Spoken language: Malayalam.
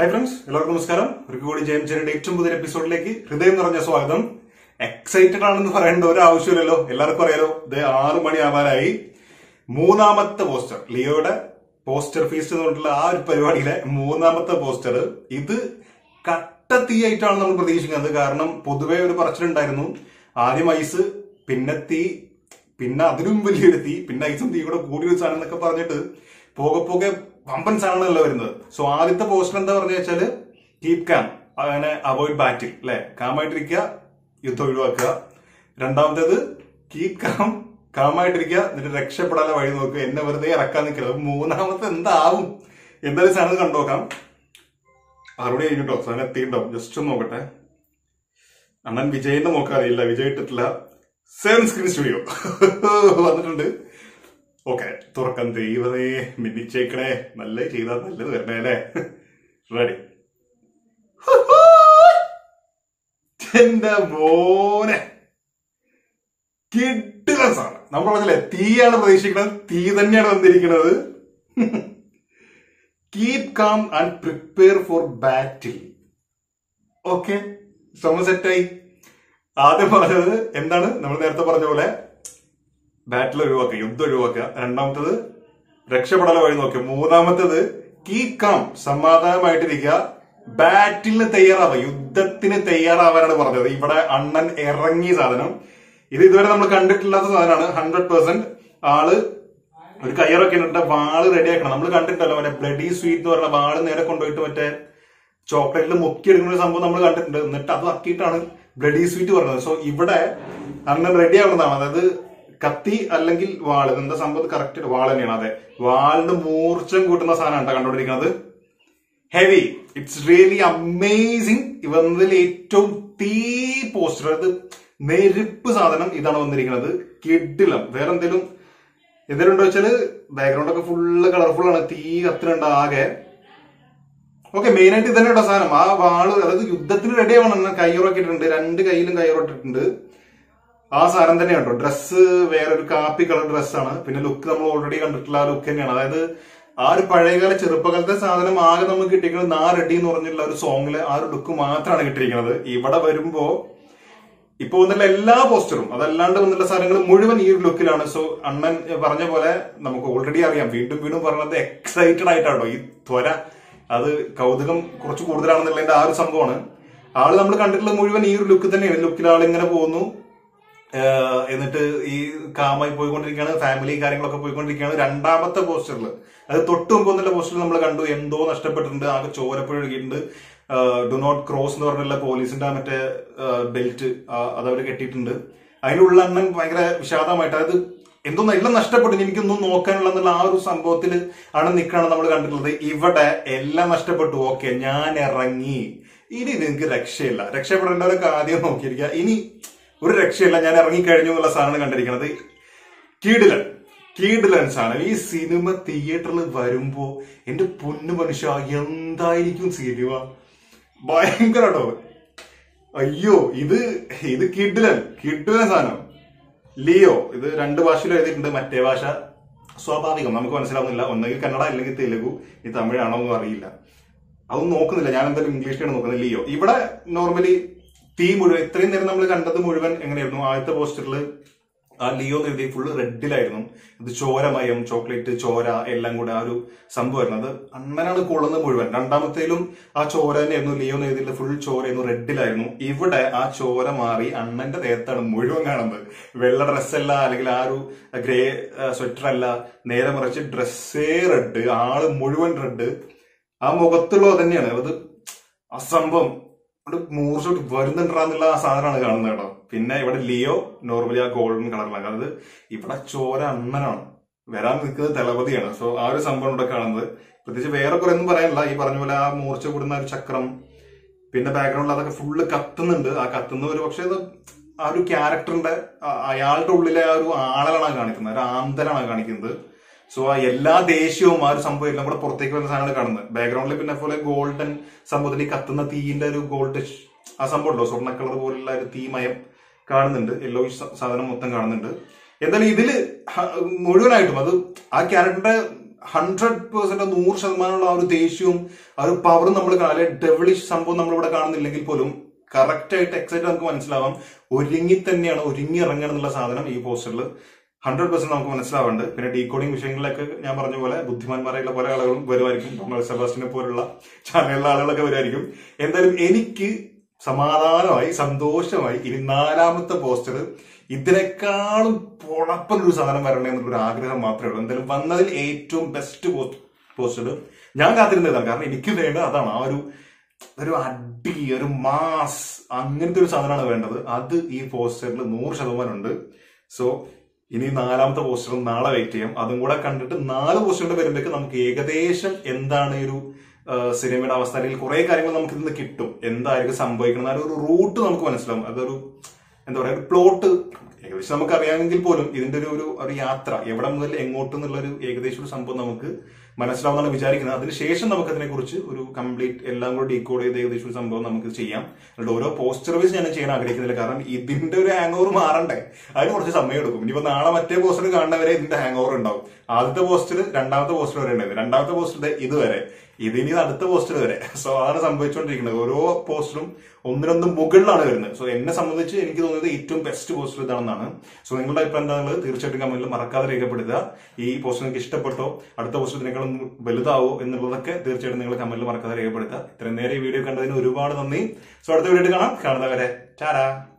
ഹായ് ഫ്രണ്ട്സ് എല്ലാവർക്കും നമസ്കാരം ഒരിക്കൽ കൂടി ജയം ചെറിയുടെ ഏറ്റവും പുതിയ എപ്പിസോഡിലേക്ക് ഹൃദയം നിറഞ്ഞ സ്വാഗതം എക്സൈറ്റഡ് ആണെന്ന് പറയേണ്ട ഒരു ആവശ്യമില്ലല്ലോ എല്ലാവർക്കും അറിയാലോ ഇത് ആറു മണി ആവാനായി മൂന്നാമത്തെ പോസ്റ്റർ ലിയോയുടെ പോസ്റ്റർ ഫീസ്റ്റ് എന്ന് പറഞ്ഞിട്ടുള്ള ആ ഒരു പരിപാടിയിലെ മൂന്നാമത്തെ പോസ്റ്റർ ഇത് കട്ട തീയായിട്ടാണ് നമ്മൾ പ്രതീക്ഷിക്കുന്നത് കാരണം പൊതുവെ ഒരു പറച്ചിലുണ്ടായിരുന്നു ആദ്യം ഐസ് പിന്നെ തീ പിന്നെ അതിലും വലിയൊരു തീ പിന്നെ ഐസും തീ കൂടെ കൂടിയൊരു സാധനം എന്നൊക്കെ പറഞ്ഞിട്ട് പോകെ പോകെ വമ്പൻ സാധനങ്ങളല്ല വരുന്നത് സോ ആദ്യത്തെ പോസ്റ്റർ എന്താ പറഞ്ഞു വെച്ചാല് കീപ് കാം അങ്ങനെ അവോയ്ഡ് ബാറ്റിൽ അല്ലെ കാമായിട്ടിരിക്കുക യുദ്ധം ഒഴിവാക്കുക രണ്ടാമത്തേത് കീപ് കാം കാമായിട്ടിരിക്കുക എന്നിട്ട് രക്ഷപ്പെടാതെ വഴി നോക്കുക എന്നെ വെറുതെ ഇറക്കാൻ നിൽക്കരുത് മൂന്നാമത്തെ എന്താവും എന്തായാലും സാധനം കണ്ടോക്കാം മറുപടി കഴിഞ്ഞിട്ടോ സാധനം എത്തിയിട്ടുണ്ടാവും ജസ്റ്റ് ഒന്ന് നോക്കട്ടെ അണ്ണൻ വിജയിന്റെ നോക്കാറില്ല വിജയ് ഇട്ടിട്ടില്ല സെവൻ സ്ക്രീൻ സ്റ്റുഡിയോ വന്നിട്ടുണ്ട് ഓക്കെ തുറക്കാൻ ദൈവമേ മിന്നിച്ചേക്കണേ നല്ല ചെയ്താൽ നല്ലത് വരണേ അല്ലേ റെഡി എന്റെ മോനെ കിട്ടില്ല സാധനം നമ്മൾ പറഞ്ഞില്ലേ തീയാണ് പ്രതീക്ഷിക്കുന്നത് തീ തന്നെയാണ് വന്നിരിക്കുന്നത് keep calm and prepare for battle okay സമ സെറ്റായി ആദ്യം പറഞ്ഞത് എന്താണ് നമ്മൾ നേരത്തെ പറഞ്ഞ പോലെ ബാറ്റിൽ ഒഴിവാക്കുക യുദ്ധം ഒഴിവാക്കുക രണ്ടാമത്തത് രക്ഷപ്പെടല വഴി നോക്കുക മൂന്നാമത്തത് കീപ് കാം സമാധാനമായിട്ടിരിക്കുക ബാറ്റിലിന് തയ്യാറാവുക യുദ്ധത്തിന് തയ്യാറാവാനാണ് പറഞ്ഞത് ഇവിടെ അണ്ണൻ ഇറങ്ങിയ സാധനം ഇത് ഇതുവരെ നമ്മൾ കണ്ടിട്ടില്ലാത്ത സാധനമാണ് ഹൺഡ്രഡ് പെർസെന്റ് ആള് ഒരു കയ്യറൊക്കെ ഇട്ടിട്ട് വാള് റെഡിയാക്കണം നമ്മൾ കണ്ടിട്ടുണ്ടല്ലോ മറ്റേ ബ്ലഡി സ്വീറ്റ് എന്ന് പറഞ്ഞ വാള് നേരെ കൊണ്ടുപോയിട്ട് മറ്റേ ചോക്ലേറ്റിൽ മുക്കിയെടുക്കുന്ന ഒരു സംഭവം നമ്മൾ കണ്ടിട്ടുണ്ട് എന്നിട്ട് അത് ആക്കിയിട്ടാണ് ബ്ലഡി സ്വീറ്റ് പറഞ്ഞത് സോ ഇവിടെ അണ്ണൻ റെഡി ആവുന്നതാണ് അതായത് കത്തി അല്ലെങ്കിൽ വാള് എന്താ സംഭവം കറക്റ്റ് വാൾ തന്നെയാണ് അതെ വാളിന് മൂർച്ചം കൂട്ടുന്ന സാധനമാണ് കണ്ടുകൊണ്ടിരിക്കുന്നത് ഹെവി ഇറ്റ്സ് റിയലി അമേസിങ് വന്നതിൽ ഏറ്റവും തീ പോസ്റ്റർ അത് നെരുപ്പ് സാധനം ഇതാണ് വന്നിരിക്കുന്നത് കിഡിലം വേറെ എന്തെങ്കിലും എന്തെങ്കിലും വെച്ചാല് ബാക്ക്ഗ്രൗണ്ട് ഒക്കെ ഫുള്ള് കളർഫുൾ ആണ് തീ കത്തിനുണ്ട് ആകെ ഓക്കെ മെയിൻ ആയിട്ട് ഇതന്നെ കേട്ടോ സാധനം ആ വാള് അതായത് യുദ്ധത്തിന് റെഡി ആവണം കയ്യുറൊക്കെ ഇട്ടിട്ടുണ്ട് രണ്ട് കയ്യിലും കയ്യുറട്ടിട്ടുണ്ട് ആ സാധനം തന്നെ കണ്ടോ ഡ്രസ്സ് വേറൊരു കാപ്പി കളർ ഡ്രസ്സാണ് പിന്നെ ലുക്ക് നമ്മൾ ഓൾറെഡി കണ്ടിട്ടുള്ള ആ ലുക്ക് തന്നെയാണ് അതായത് ആ ഒരു പഴയകാല ചെറുപ്പകാലത്തെ സാധനം ആകെ നമുക്ക് കിട്ടിയിരിക്കുന്നത് നാ റെഡി എന്ന് പറഞ്ഞിട്ടുള്ള ഒരു സോങ്ങില് ആ ഒരു ലുക്ക് മാത്രമാണ് കിട്ടിയിരിക്കുന്നത് ഇവിടെ വരുമ്പോ ഇപ്പൊ വന്നിട്ടുള്ള എല്ലാ പോസ്റ്ററും അതല്ലാണ്ട് വന്നിട്ടുള്ള സാധനങ്ങൾ മുഴുവൻ ഈ ഒരു ലുക്കിലാണ് സോ അണ്ണൻ പറഞ്ഞ പോലെ നമുക്ക് ഓൾറെഡി അറിയാം വീണ്ടും വീണ്ടും പറഞ്ഞത് എക്സൈറ്റഡ് ആയിട്ടാണോ ഈ ത്വര അത് കൗതുകം കുറച്ച് കൂടുതലാണെന്നുള്ളതിന്റെ ആ ഒരു സംഭവമാണ് ആള് നമ്മൾ കണ്ടിട്ടുള്ള മുഴുവൻ ഈ ഒരു ലുക്ക് തന്നെയാണ് ലുക്കിൽ ആൾ ഇങ്ങനെ പോകുന്നു ഏഹ് എന്നിട്ട് ഈ കാമായി പോയിക്കൊണ്ടിരിക്കുകയാണ് ഫാമിലി കാര്യങ്ങളൊക്കെ പോയിക്കൊണ്ടിരിക്കുകയാണ് രണ്ടാമത്തെ പോസ്റ്ററിൽ അത് തൊട്ട് മുമ്പ് വന്നുള്ള പോസ്റ്ററിൽ നമ്മൾ കണ്ടു എന്തോ നഷ്ടപ്പെട്ടിട്ടുണ്ട് ആകെ ചോരപ്പുഴ ഒഴുകിയിട്ടുണ്ട് ഡു നോട്ട് ക്രോസ് എന്ന് പറഞ്ഞുള്ള പോലീസിന്റെ ആ മറ്റേ ബെൽറ്റ് അത് അവർ കെട്ടിയിട്ടുണ്ട് അതിനുള്ള അണ്ണൻ ഭയങ്കര വിഷാദമായിട്ട് അതായത് എന്തോ എല്ലാം നഷ്ടപ്പെട്ടു എനിക്കൊന്നും നോക്കാനുള്ള എന്നുള്ള ആ ഒരു സംഭവത്തിൽ ആണ് നിൽക്കുകയാണ് നമ്മൾ കണ്ടിട്ടുള്ളത് ഇവിടെ എല്ലാം നഷ്ടപ്പെട്ടു ഓക്കെ ഞാൻ ഇറങ്ങി ഇനി നിങ്ങൾക്ക് രക്ഷയില്ല രക്ഷപ്പെടേണ്ടവരൊക്കെ ആദ്യം നോക്കിയിരിക്കുക ഇനി ഒരു രക്ഷയില്ല ഞാൻ ഇറങ്ങിക്കഴിഞ്ഞു എന്നുള്ള സാധനം കണ്ടിരിക്കുന്നത് കീടിലൻ കീടിലൻ സാധനം ഈ സിനിമ തിയേറ്ററിൽ വരുമ്പോ എന്റെ പൊന്നു മനുഷ്യ എന്തായിരിക്കും സിനിമ ഭയങ്കരട്ടോ അയ്യോ ഇത് ഇത് കിഡിലൻ കിഡിലൻ സാധനം ലിയോ ഇത് രണ്ട് ഭാഷയിലും എഴുതിയിട്ടുണ്ട് മറ്റേ ഭാഷ സ്വാഭാവികം നമുക്ക് മനസ്സിലാവുന്നില്ല ഒന്നെങ്കിൽ കന്നഡ അല്ലെങ്കിൽ തെലുഗു ഈ തമിഴാണോ എന്നും അറിയില്ല അതൊന്നും നോക്കുന്നില്ല ഞാൻ എന്തായാലും ഇംഗ്ലീഷിലാണ് നോക്കുന്നത് ലിയോ ഇവിടെ നോർമലി തീ മുഴുവൻ ഇത്രയും നേരം നമ്മൾ കണ്ടത് മുഴുവൻ എങ്ങനെയായിരുന്നു ആദ്യത്തെ പോസ്റ്ററിൽ ആ ലിയോ എന്ന് എഴുതി ഫുള്ള് റെഡിലായിരുന്നു ഇത് ചോരമയം ചോക്ലേറ്റ് ചോര എല്ലാം കൂടെ ആ ഒരു സംഭവമായിരുന്നു അത് അണ്ണനാണ് കൊള്ളുന്നത് മുഴുവൻ രണ്ടാമത്തേലും ആ ചോര തന്നെയായിരുന്നു ലിയോ എന്ന് എഴുതിയിട്ട് ഫുൾ ചോരയായിരുന്നു റെഡിലായിരുന്നു ഇവിടെ ആ ചോര മാറി അണ്ണന്റെ ദേഹത്താണ് മുഴുവൻ കാണുന്നത് വെള്ള ഡ്രസ്സല്ല അല്ലെങ്കിൽ ആ ഒരു ഗ്രേ സ്വെറ്റർ അല്ല നേരെ മറിച്ച് ഡ്രസ്സേ റെഡ് ആള് മുഴുവൻ റെഡ് ആ മുഖത്തുള്ളത് തന്നെയാണ് അത് ആ സംഭവം അവിടെ മൂർച്ചോട്ട് വരുന്നുണ്ടാന്നുള്ള ആ സാധനമാണ് കാണുന്നത് കേട്ടോ പിന്നെ ഇവിടെ ലിയോ നോർമലി ആ ഗോൾഡൻ കളറിലാണ് അതായത് ഇവിടെ ചോര അണ്ണനാണ് വരാൻ നിൽക്കുന്നത് തലപതിയാണ് സോ ആ ഒരു സംഭവം ഇവിടെ കാണുന്നത് പ്രത്യേകിച്ച് വേറെ കുറെ ഒന്നും പറയാനില്ല ഈ പറഞ്ഞ പോലെ ആ മൂർച്ച കൂടുന്ന ഒരു ചക്രം പിന്നെ ബാക്ക്ഗ്രൗണ്ടിൽ അതൊക്കെ ഫുള്ള് കത്തുന്നുണ്ട് ആ കത്തുന്ന ഒരു പക്ഷേ ഇത് ആ ഒരു ക്യാരക്ടറിന്റെ ആ- അയാളുടെ ഉള്ളിലെ ആ ഒരു ആളലാണ് കാണിക്കുന്നത് ഒരു ആന്തലാണ് കാണിക്കുന്നത് സോ ആ എല്ലാ ദേഷ്യവും ആ ഒരു സംഭവം എല്ലാം കൂടെ പുറത്തേക്ക് വരുന്ന സാധനമാണ് കാണുന്നത് ബാക്ക്ഗ്രൗണ്ടിൽ പിന്നെ പോലെ ഗോൾഡൻ സംഭവത്തിൽ ഈ കത്തുന്ന തീയിന്റെ ഒരു ഗോൾഡ് ആ സംഭവം ഉണ്ടോ സ്വർണ്ണ കളർ പോലുള്ള ഒരു തീമയം കാണുന്നുണ്ട് യെല്ലോ സാധനം മൊത്തം കാണുന്നുണ്ട് എന്തായാലും ഇതില് ഹ- മുഴുവനായിട്ടും അത് ആ ക്യാരക്ടറിന്റെ ഹൺഡ്രഡ് പെർസെന്റ് നൂറ് ശതമാനമുള്ള ആ ഒരു ദേഷ്യവും ആ ഒരു പവറും നമ്മൾ കാണാൻ ഡെവലിഷ് സംഭവം നമ്മളിവിടെ കാണുന്നില്ലെങ്കിൽ പോലും കറക്റ്റ് ആയിട്ട് എക്സൈറ്റ് നമുക്ക് മനസ്സിലാവാം ഒരുങ്ങി തന്നെയാണ് ഒരുങ്ങി ഇറങ്ങണം എന്നുള്ള സാധനം ഈ പോസ്റ്ററിൽ ഹൺഡ്രഡ് പെർസെന്റ് നമുക്ക് മനസ്സിലാവുന്നുണ്ട് പിന്നെ ഡീകോഡിംഗ് വിഷയങ്ങളിലൊക്കെ ഞാൻ പറഞ്ഞ പോലെ ബുദ്ധിമാന്മാരായിട്ടുള്ള പല ആളുകളും വരുമായിരിക്കും നമ്മൾ സെബാസ്റ്റിനെ പോലുള്ള ചാനലിലെ ആളുകളൊക്കെ വരുമായിരിക്കും എന്തായാലും എനിക്ക് സമാധാനമായി സന്തോഷമായി ഇനി നാലാമത്തെ പോസ്റ്റർ ഇതിനേക്കാളും പൊളപ്പൻ ഒരു സാധനം വരണേ എന്നുള്ളൊരു ആഗ്രഹം മാത്രമേ ഉള്ളൂ എന്തായാലും വന്നതിൽ ഏറ്റവും ബെസ്റ്റ് പോസ്റ്റർ ഞാൻ കാത്തിരുന്നതാണ് കാരണം എനിക്ക് വേണ്ടത് അതാണ് ആ ഒരു ഒരു അടി ഒരു മാസ് അങ്ങനത്തെ ഒരു സാധനമാണ് വേണ്ടത് അത് ഈ പോസ്റ്ററിൽ നൂറ് ശതമാനം ഉണ്ട് സോ ഇനി നാലാമത്തെ പോസ്റ്റർ നാളെ വെയിറ്റ് ചെയ്യാം അതും കൂടെ കണ്ടിട്ട് നാല് പോസ്റ്ററുകൾ വരുമ്പോഴേക്ക് നമുക്ക് ഏകദേശം എന്താണ് ഈ ഒരു ആ, സിനിമയുടെ അവസ്ഥ അല്ലെങ്കിൽ കുറെ കാര്യങ്ങൾ നമുക്ക് ഇതിന്ന് കിട്ടും എന്തായിരിക്കും സംഭവിക്കണം ആ ഒരു റൂട്ട് നമുക്ക് മനസ്സിലാവും അതൊരു എന്താ പറയാ ഒരു പ്ലോട്ട് ഏകദേശം നമുക്ക് അറിയാമെങ്കിൽ പോലും ഇതിന്റെ ഒരു ഒരു ഒരു യാത്ര എവിടെ മുതൽ എങ്ങോട്ട് എന്നുള്ള ഒരു ഏകദേശം ഒരു സംഭവം നമുക്ക് മനസ്സിലാവുന്നതാണ് വിചാരിക്കുന്നത് അതിനുശേഷം നമുക്ക് അതിനെ കുറിച്ച് ഒരു കംപ്ലീറ്റ് എല്ലാം കൂടെ ഡീകോഡ് ചെയ്ത് ഏകദേശം ഒരു സംഭവം നമുക്ക് ചെയ്യാം എന്നിട്ട് ഓരോ പോസ്റ്റർ വൈസ് ഞാൻ ചെയ്യാൻ ആഗ്രഹിക്കുന്നില്ല കാരണം ഇതിന്റെ ഒരു ഹാങ് ഓവർ മാറണ്ടേ അതിന് കുറച്ച് സമയം എടുക്കും ഇനിയിപ്പോ നാളെ മറ്റേ പോസ്റ്റർ കാണുന്നവരെ ഇതിന്റെ ഹാങ് ഓവർ ഉണ്ടാവും ആദ്യത്തെ പോസ്റ്റർ രണ്ടാമത്തെ പോസ്റ്റർ വരെ ഉണ്ടായിരുന്നു രണ്ടാമത്തെ പോസ്റ്റർ ഇതുവരെ ഇതിനി അടുത്ത പോസ്റ്റർ വരെ സോ അതാണ് സംഭവിച്ചുകൊണ്ടിരിക്കുന്നത് ഓരോ പോസ്റ്ററും ഒന്നിനൊന്നും മുകളിലാണ് വരുന്നത് സോ എന്നെ സംബന്ധിച്ച് എനിക്ക് തോന്നുന്നത് ഏറ്റവും ബെസ്റ്റ് പോസ്റ്റർ ഇതാണെന്നാണ് സോ നിങ്ങളുടെ അഭിപ്രായം എന്താണെന്നുള്ളത് തീർച്ചയായിട്ടും കമന്റിൽ മറക്കാതെ രേഖപ്പെടുത്തുക ഈ പോസ്റ്റർ നിങ്ങൾക്ക് ഇഷ്ടപ്പെട്ടോ അടുത്ത പോസ്റ്റർ ഇതിനേക്കാളും വലുതാവോ എന്നുള്ളതൊക്കെ തീർച്ചയായിട്ടും നിങ്ങൾ കമന്റിൽ മറക്കാതെ രേഖപ്പെടുത്തുക ഇത്രയും നേരെ ഈ വീഡിയോ കണ്ടതിന് ഒരുപാട് നന്ദി സോ അടുത്ത വീഡിയോ കാണാം കാണുന്നവരെ ടാരാ